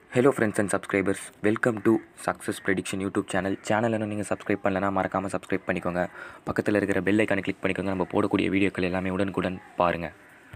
hello friends and subscribers welcome to success prediction YouTube channel channel இன்னும் நீங்கள் subscribe பண்ணலனா மறக்காமல் சப்ஸ்கிரைப் பண்ணிக்கோங்க பக்கத்தில் இருக்கிற பெல் ஐக்கானை கிளிக் பண்ணிக்கோங்க நம்ம போடக்கூடிய வீடியோக்கள் எல்லாமே உடனுக்குடன் பாருங்கள்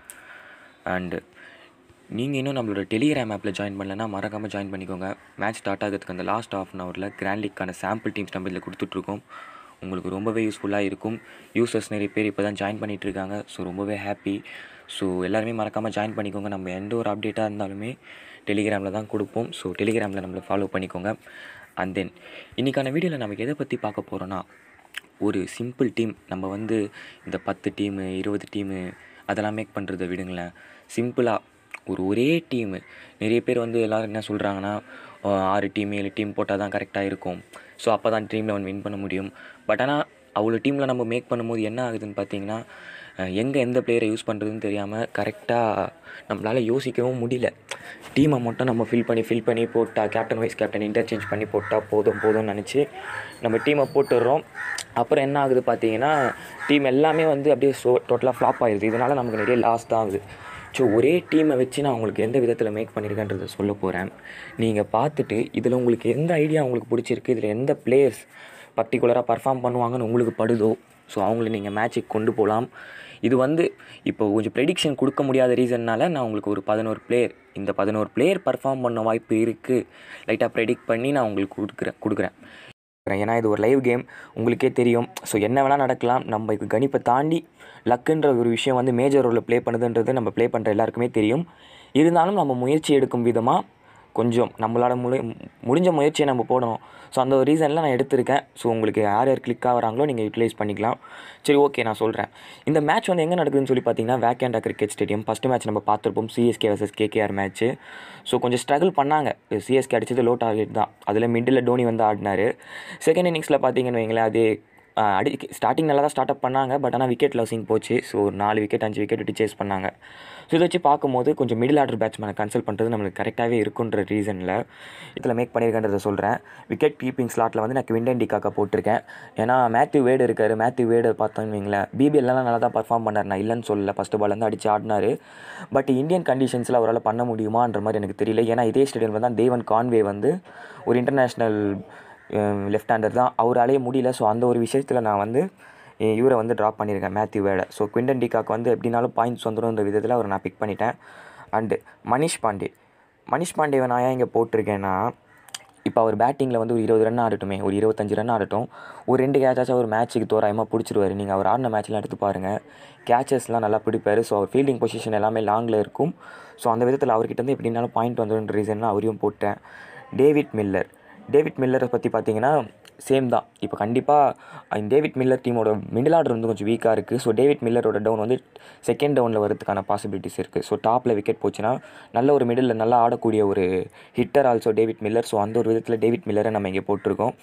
அண்டு நீங்கள் இன்னும் நம்மளோட டெலிகிராம் ஆப்பில் ஜாயின் பண்ணலனா மறக்காமல் ஜாயின் பண்ணிக்கோங்க மேட்ச் ஸ்டார்ட் ஆகிறதுக்கு அந்த லாஸ்ட் ஆஃப் அன் ஹவரில் கிராண்ட் லீக்கான சாம்பிள் டீம்ஸ் நம்ம இதில் கொடுத்துட்ருக்கோம் உங்களுக்கு ரொம்பவே யூஸ்ஃபுல்லாக இருக்கும் யூசர்ஸ் நிறைய பேர் இப்போ தான் ஜாயின் பண்ணிகிட்டு இருக்காங்க ஸோ ரொம்பவே ஹாப்பி ஸோ எல்லாருமே மறக்காமல் ஜாயின் பண்ணிக்கோங்க நம்ம எந்த ஒரு அப்டேட்டாக இருந்தாலுமே டெலிகிராமில் தான் கொடுப்போம் ஸோ டெலிகிராமில் நம்மளை ஃபாலோ பண்ணிக்கோங்க அண்ட் தென் இன்றைக்கான வீடியோவில் நமக்கு எதை பற்றி பார்க்க போகிறோன்னா ஒரு சிம்பிள் டீம் நம்ம வந்து இந்த பத்து டீமு இருபது டீமு அதெல்லாம் மேக் பண்ணுறதை விடுங்களேன் சிம்பிளாக ஒரு ஒரே டீமு நிறைய பேர் வந்து எல்லோரும் என்ன சொல்கிறாங்கன்னா ஆறு டீம் ஏழு டீம் போட்டால் தான் கரெக்டாக இருக்கும் ஸோ அப்போ தான் ட்ரீம் லெவன் வின் பண்ண முடியும் பட் ஆனால் அவ்வளோ டீமில் நம்ம மேக் பண்ணும்போது என்ன ஆகுதுன்னு பார்த்தீங்கன்னா எங்கே எந்த பிளேயரை யூஸ் பண்ணுறதுன்னு தெரியாமல் கரெக்டாக நம்மளால் யோசிக்கவும் முடியல டீமை மட்டும் நம்ம ஃபில் பண்ணி ஃபில் பண்ணி போட்டால் கேப்டன் வைஸ் கேப்டன் இன்டர்சேஞ்ச் பண்ணி போட்டால் போதும் போதும்னு நினச்சி நம்ம டீமை போட்டுடுறோம் அப்புறம் என்ன ஆகுது பார்த்தீங்கன்னா டீம் எல்லாமே வந்து அப்படியே ஸோ டோட்டலாக ஃப்ளாப் ஆகிடுது இதனால் நமக்கு நிறைய லாஸ் தான் ஆகுது ஸோ ஒரே டீமை வச்சு நான் உங்களுக்கு எந்த விதத்தில் மேக் பண்ணியிருக்கேன்றதை சொல்ல போகிறேன் நீங்கள் பார்த்துட்டு இதில் உங்களுக்கு எந்த ஐடியா உங்களுக்கு பிடிச்சிருக்கு இதில் எந்த பிளேயர்ஸ் பர்டிகுலராக பர்ஃபார்ம் பண்ணுவாங்கன்னு உங்களுக்கு படுதோ ஸோ அவங்கள நீங்கள் மேட்சுக்கு கொண்டு போகலாம் இது வந்து இப்போ கொஞ்சம் ப்ரெடிக்ஷன் கொடுக்க முடியாத ரீசன்னால் நான் உங்களுக்கு ஒரு பதினோரு பிளேயர் இந்த பதினோரு பிளேயர் பர்ஃபார்ம் பண்ண வாய்ப்பு இருக்குது லைட்டாக ப்ரெடிக்ட் பண்ணி நான் உங்களுக்கு கொடுக்குறேன் கொடுக்குறேன் ஏன்னா இது ஒரு லைவ் கேம் உங்களுக்கே தெரியும் ஸோ என்ன வேணால் நடக்கலாம் நம்ம இது கணிப்பை தாண்டி லக்குன்ற ஒரு விஷயம் வந்து மேஜர் ரோலில் ப்ளே பண்ணுதுன்றது நம்ம ப்ளே பண்ணுற எல்லாருக்குமே தெரியும் இருந்தாலும் நம்ம முயற்சி எடுக்கும் விதமாக கொஞ்சம் நம்மளால் முடி முடிஞ்ச முயற்சியை நம்ம போடணும் ஸோ அந்த ஒரு ரீசனில் நான் எடுத்திருக்கேன் ஸோ உங்களுக்கு யார் யார் கிளிக் ஆகிறாங்களோ நீங்கள் யூட்டிலைஸ் பண்ணிக்கலாம் சரி ஓகே நான் சொல்கிறேன் இந்த மேட்ச் வந்து எங்கே நடக்குதுன்னு சொல்லி பார்த்தீங்கன்னா வேக்கேண்டா கிரிக்கெட் ஸ்டேடியம் ஃபஸ்ட்டு மேட்ச் நம்ம பார்த்துருப்போம் CSK versus KKR match so கொஞ்சம் ஸ்ட்ரகிள் பண்ணாங்க சிஎஸ்கே அடித்தது லோ டார்கெட் தான் அதில் மிடில் டோனி வந்து ஆடினார் செகண்ட் இன்னிங்ஸில் பார்த்தீங்கன்னு வைங்களேன் அதே அடி ஸ்டார்டிங் நல்லா தான் ஸ்டார்ட் அப் பண்ணாங்க பட் ஆனால் விக்கெட் லவ்ஸிங் போச்சு ஸோ ஒரு நாலு விக்கெட் அஞ்சு விக்கெட் விட்டு சேஸ் பண்ணாங்க ஸோ இதை வச்சு பார்க்கும்போது கொஞ்சம் மிடில் ஆர்டர் பேட்ஸ்மேனை கன்சல்ட் பண்ணுறது நம்மளுக்கு கரெக்டாகவே இருக்குன்ற ரீசனில் இதில் மேக் பண்ணியிருக்கேன்றதை சொல்கிறேன் விக்கெட் கீப்பிங் ஸ்லாட்டில் வந்து நான் குவிண்டன் டிக்காக்க போட்டிருக்கேன் ஏன்னா மேத்யூ வேடு இருக்கார் மேத்யூ வேடு பார்த்தோன்னு வைங்களேன் பிபிஎல்லாம் நல்லா தான் பர்ஃபார்ம் பண்ணார் நான் இல்லைன்னு சொல்லல ஃபஸ்ட்டு பால் வந்து அடித்து ஆடினார் பட் இந்தியன் கண்டிஷன்ஸில் அவரால் பண்ண முடியுமான்ற மாதிரி எனக்கு தெரியல ஏன்னா இதே ஸ்டேடியமில் தான் தேவன் கான்வே வந்து ஒரு இன்டர்நேஷ்னல் லெஃப்ட் ஹேண்டர் தான் அவராலேயே முடியல ஸோ அந்த ஒரு விஷயத்தில் நான் வந்து இவரை வந்து ட்ராப் பண்ணியிருக்கேன் மேத்யூ வேடை ஸோ குவிண்டன் டிகாக்கு வந்து எப்படினாலும் பாயிண்ட்ஸ் வந்துடும் இந்த விதத்தில் அவரை நான் பிக் பண்ணிட்டேன் அண்டு மனிஷ் பாண்டே மனிஷ் பாண்டேவை நான் ஏன் இங்கே போட்டிருக்கேன்னா இப்போ அவர் பேட்டிங்கில் வந்து ஒரு இருபது ரன் ஆடட்டுமே ஒரு இருபத்தஞ்சு ரன் ஆடட்டும் ஒரு ரெண்டு கேட்சாச்சும் ஒரு மேட்ச்சுக்கு தோராயமாக பிடிச்சிருவார் நீங்கள் அவர் ஆடின மேட்ச்லாம் எடுத்து பாருங்கள் கேச்சஸ்லாம் நல்லா பிடிப்பார் ஸோ அவர் ஃபீல்டிங் பொசிஷன் எல்லாமே லாங்கில் இருக்கும் ஸோ அந்த விதத்தில் அவர்கிட்ட வந்து எப்படினாலும் பாயிண்ட் வந்துடும் ரீசன்னா அவரையும் போட்டேன் டேவிட் மில்லர் டேவிட் மில்லரை பற்றி பார்த்தீங்கன்னா சேம் தான் இப்போ கண்டிப்பாக டேவிட் மில்லர் டீமோட மிடில் ஆர்டர் வந்து கொஞ்சம் வீக்காக இருக்குது ஸோ டேவிட் மில்லரோட டவுன் வந்து செகண்ட் டவுனில் வரதுக்கான பாசிபிலிட்டிஸ் இருக்குது ஸோ டாப்பில் விக்கெட் போச்சுன்னா நல்ல ஒரு மிடில் நல்லா ஆடக்கூடிய ஒரு hitter also David Miller so அந்த ஒரு விதத்தில் டேவிட் மில்லரை நம்ம இங்கே போட்டிருக்கோம்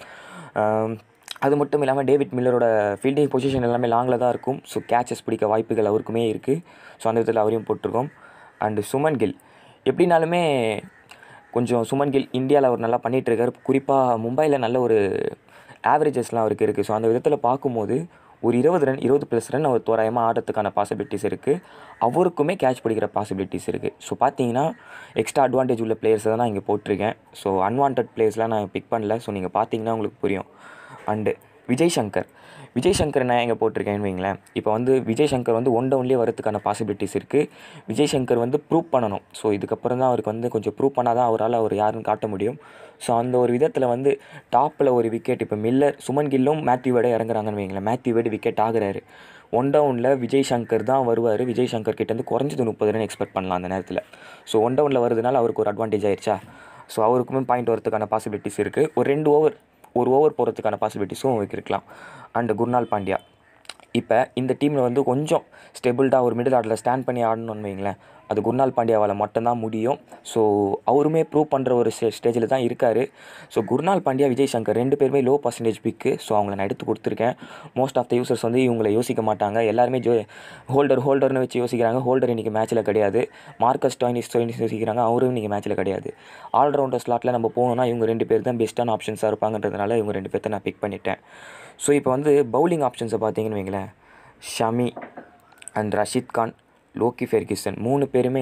அது மட்டும் இல்லாமல் டேவிட் மில்லரோட ஃபீல்டிங் பொசிஷன் எல்லாமே லாங்கில் தான் இருக்கும் ஸோ கேச்சஸ் பிடிக்க வாய்ப்புகள் அவருக்குமே இருக்குது ஸோ அந்த விதத்தில் அவரையும் போட்டிருக்கோம் அண்டு சுமன் கில் எப்படினாலுமே கொஞ்சம் சுமன் கில் இந்தியாவில் அவர் நல்லா பண்ணிகிட்ருக்காரு குறிப்பாக மும்பையில் நல்ல ஒரு ஆவரேஜஸ்லாம் அவருக்கு இருக்குது ஸோ அந்த விதத்தில் பார்க்கும்போது ஒரு இருபது ரன் இருபது ப்ளஸ் ரன் அவர் தோராயமாக ஆடுறதுக்கான பாசிபிலிட்டிஸ் இருக்குது அவருக்குமே கேட்ச் பிடிக்கிற பாசிபிலிட்டிஸ் இருக்குது ஸோ பார்த்தீங்கன்னா எக்ஸ்ட்ரா அட்வான்டேஜ் உள்ள பிளேயர்ஸை தான் நான் இங்கே போட்டிருக்கேன் ஸோ அன்வான்ட் பிளேயர்ஸ்லாம் நான் பிக் பண்ணல ஸோ நீங்கள் பார்த்தீங்கன்னா உங்களுக்கு புரியும் அண்டு விஜய் சங்கர் விஜய் சங்கர் நான் எங்கே போட்டிருக்கேன்னு வைங்களேன் இப்போ வந்து விஜய் சங்கர் வந்து ஒன் டவுன்லேயே வரதுக்கான பாசிபிலிட்டிஸ் இருக்குது விஜய் சங்கர் வந்து ப்ரூவ் பண்ணணும் ஸோ இதுக்கப்புறம் தான் அவருக்கு வந்து கொஞ்சம் ப்ரூவ் பண்ணால் தான் அவரால் அவர் யாருன்னு காட்ட முடியும் ஸோ அந்த ஒரு விதத்தில் வந்து டாப்பில் ஒரு விக்கெட் இப்போ மில்லர் சுமன் கில்லும் மேத்யூ வேடை இறங்குறாங்கன்னு வைங்களேன் மேத்யூ வேடு விக்கெட் ஆகுறாரு ஒன் டவுனில் விஜய் சங்கர் தான் வருவார் விஜய் சங்கர் கிட்டேருந்து குறைஞ்சது முப்பது ரன் எக்ஸ்பெக்ட் பண்ணலாம் அந்த நேரத்தில் ஸோ ஒன் டவுனில் வருதுனால அவருக்கு ஒரு அட்வான்டேஜ் ஆயிடுச்சா ஸோ அவருக்குமே பாயிண்ட் வரதுக்கான பாசிபிலிட்டிஸ் இருக்குது ஒரு ரெண்டு ஓவர் ஒரு ஓவர் போகிறதுக்கான பாசிபிலிட்டிஸும் அவருக்கு இருக்கலாம் அண்டு குர்னால் பாண்டியா இப்போ இந்த டீமில் வந்து கொஞ்சம் ஸ்டெபிள்டாக ஒரு மிடில் ஆர்டரில் ஸ்டாண்ட் பண்ணி ஆடணும்னு வைங்களேன் அது குர்னால் பாண்டியாவால் மட்டும்தான் முடியும் ஸோ அவருமே ப்ரூவ் பண்ணுற ஒரு ஸ்டே ஸ்டேஜில் தான் இருக்கார் ஸோ குர்னால் பாண்டியா விஜய் சங்கர் ரெண்டு பேருமே லோ பர்சன்டேஜ் பிக்கு ஸோ அவங்கள நான் எடுத்து கொடுத்துருக்கேன் மோஸ்ட் ஆஃப் த யூசர்ஸ் வந்து இவங்களை யோசிக்க மாட்டாங்க எல்லாருமே ஜோ ஹோல்டர் ஹோல்டர்னு வச்சு யோசிக்கிறாங்க ஹோல்டர் இன்றைக்கி மேட்ச்சில் கிடையாது மார்க்கஸ் டாயினிஸ் டாயினிஸ் யோசிக்கிறாங்க அவரும் இன்றைக்கி மேட்ச்சில் கிடையாது ஆல்ரவுண்டர் ஸ்லாட்டில் நம்ம போகணும்னா இவங்க ரெண்டு பேர் தான் பெஸ்ட்டான ஆப்ஷன்ஸாக இருப்பாங்கன்றதுனால இவங்க ரெண்டு பேர்த்த நான் பிக் பண்ணிட்டேன் ஸோ இப்போ வந்து பவுலிங் ஆப்ஷன்ஸை பார்த்தீங்கன்னு வைங்களேன் Shami and Rashid Khan Lockie Ferguson மூணு பேருமே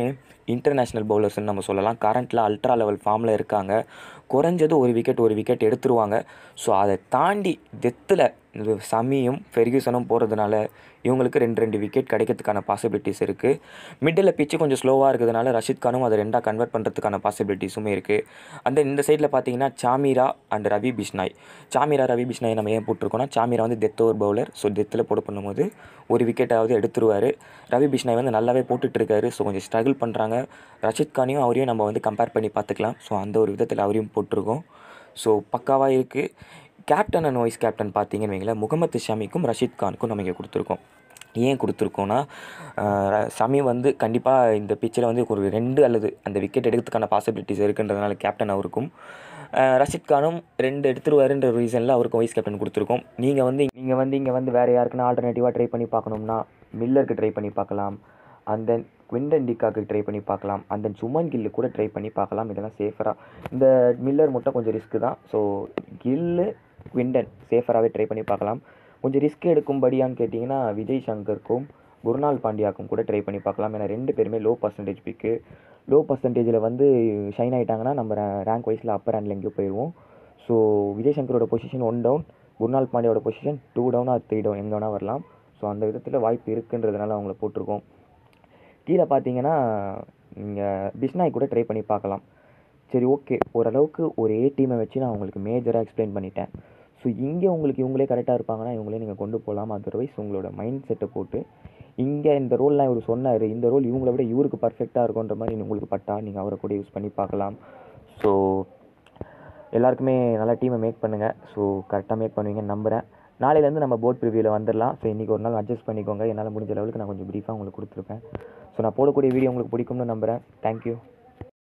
இன்டர்நேஷ்னல் பவுலர்ஸ்னு நம்ம சொல்லலாம் கரண்ட்டில் அல்ட்ரா லெவல் ஃபார்மில் இருக்காங்க குறைஞ்சது ஒரு விக்கெட் ஒரு விக்கெட் எடுத்துருவாங்க ஸோ அதை தாண்டி டெத்தில் சமியும் ஃபெர்கியூசனும் போகிறதுனால இவங்களுக்கு ரெண்டு ரெண்டு விக்கெட் கிடைக்கிறதுக்கான பாசிபிலிட்டிஸ் இருக்குது மிடில் பிச்சு கொஞ்சம் ஸ்லோவாக இருக்கிறதுனால ரஷித் கானும் அதை ரெண்டாக கன்வெர்ட் பண்ணுறதுக்கான பாசிபிலிட்டிஸுமே இருக்குது அந்த இந்த சைடில் பார்த்தீங்கன்னா சாமிரா அண்ட் ரவி பிஷ்னாய் சாமிரா ரவி பிஷ்னாய் நம்ம ஏன் போட்டிருக்கோம்னா சாமிரா வந்து டெத் ஓவர் பவுலர் ஸோ டெத்தில் போட பண்ணும்போது ஒரு விக்கெட்டாவது எடுத்துருவார் ரவி பிஷ்னாய் வந்து நல்லாவே போட்டுட்டு இருக்காரு ஸோ கொஞ்சம் ஸ்ட்ரகிள் பண்ணுறாங்க ரஷித் கானையும் அவரையும் நம்ம வந்து கம்பேர் பண்ணி பார்த்துக்கலாம் ஸோ அந்த ஒரு விதத்தில் அவரையும் போட்டிருக்கோம் ஸோ பக்காவாக இருக்குது கேப்டன் அண்ட் வைஸ் கேப்டன் பார்த்தீங்கன்னு வைங்களேன் முகமது ஷமிக்கும் ரஷீத் கானுக்கும் நம்ம இங்கே கொடுத்துருக்கோம் ஏன் கொடுத்துருக்கோன்னா ஆஹ் ஷமி வந்து கண்டிப்பாக இந்த பிச்சில் வந்து ஒரு ரெண்டு அல்லது அந்த விக்கெட் எடுக்கிறதுக்கான பாசிபிலிட்டிஸ் இருக்குன்றதுனால கேப்டன் அவருக்கும் ஆஹ் ரஷீத் கானும் ரெண்டு எடுத்துருவாருன்ற ரீசனில் அவருக்கும் வைஸ் கேப்டன் கொடுத்துருக்கோம் நீங்கள் வந்து நீங்கள் வந்து இங்கே வந்து வேறு யாருக்குன்னா ஆல்டர்னேட்டிவாக ட்ரை பண்ணி பார்க்கணும்னா மில்லருக்கு ட்ரை பண்ணி பார்க்கலாம் அண்ட் தென் குவிண்டன் டிக்காக்கு ட்ரை பண்ணி பார்க்கலாம் அண்ட் தென் சுமன் கில்லு கூட ட்ரை பண்ணி பார்க்கலாம் இதெல்லாம் சேஃபராக இந்த மில்லர் மட்டும் கொஞ்சம் ரிஸ்க்கு தான் ஸோ கில்லு குவிண்டன் சேஃபராகவே ட்ரை பண்ணி பார்க்கலாம் கொஞ்சம் ரிஸ்க் எடுக்கும்படியான்னு கேட்டிங்கன்னா விஜய் சங்கருக்கும் குருநாள் பாண்டியாக்கும் கூட ட்ரை பண்ணி பார்க்கலாம் ஏன்னா ரெண்டு பேருமே லோ பர்சன்டேஜ் பிக்கு லோ பர்சன்டேஜில் வந்து ஷைன் ஆகிட்டாங்கன்னா நம்ம ரேங்க் வைஸில் அப்பர் ஹேண்டில் எங்கேயோ போயிடுவோம் ஸோ விஜய் சங்கரோட பொசிஷன் ஒன் டவுன் குருநாள் பாண்டியாவோட position two down or three down எங்கே வேணால் வரலாம் ஸோ அந்த விதத்தில் வாய்ப்பு இருக்குன்றதுனால அவங்கள போட்டிருக்கோம் கீழே பார்த்தீங்கன்னா நீங்கள் பிஸ்னாய் கூட ட்ரை பண்ணி பார்க்கலாம் சரி ஓகே ஓரளவுக்கு ஒரு ஏ டீமை வச்சு நான் உங்களுக்கு மேஜராக எக்ஸ்பிளைன் பண்ணிட்டேன் ஸோ இங்கே உங்களுக்கு இவங்களே கரெக்டாக இருப்பாங்கன்னா இவங்களே நீங்கள் கொண்டு போகலாம் அதர்வைஸ் உங்களோட மைண்ட் செட்டை போட்டு இங்கே இந்த ரோல்லாம் இவர் சொன்னார் இந்த ரோல் இவங்கள விட இவருக்கு பர்ஃபெக்டாக இருக்குன்ற மாதிரி உங்களுக்கு பட்டா நீங்கள் அவரை கூட யூஸ் பண்ணி பார்க்கலாம் ஸோ எல்லாருக்குமே நல்லா டீமை மேக் பண்ணுங்கள் ஸோ கரெக்டாக மேக் பண்ணுவீங்கன்னு நம்புகிறேன் நாளையிலேருந்து நம்ம போர்ட் ப்ரிவியூவில் வந்துடலாம் ஸோ இன்றைக்கி ஒரு நாள் அட்ஜஸ்ட் பண்ணிக்கோங்க என்னால் முடிஞ்ச லெவலுக்கு நான் கொஞ்சம் ப்ரீஃபாக உங்களுக்கு கொடுத்துருப்பேன் ஸோ நான் போடக்கூடிய வீடியோ உங்களுக்கு பிடிக்கும்னு நம்புகிறேன் தேங்க்யூ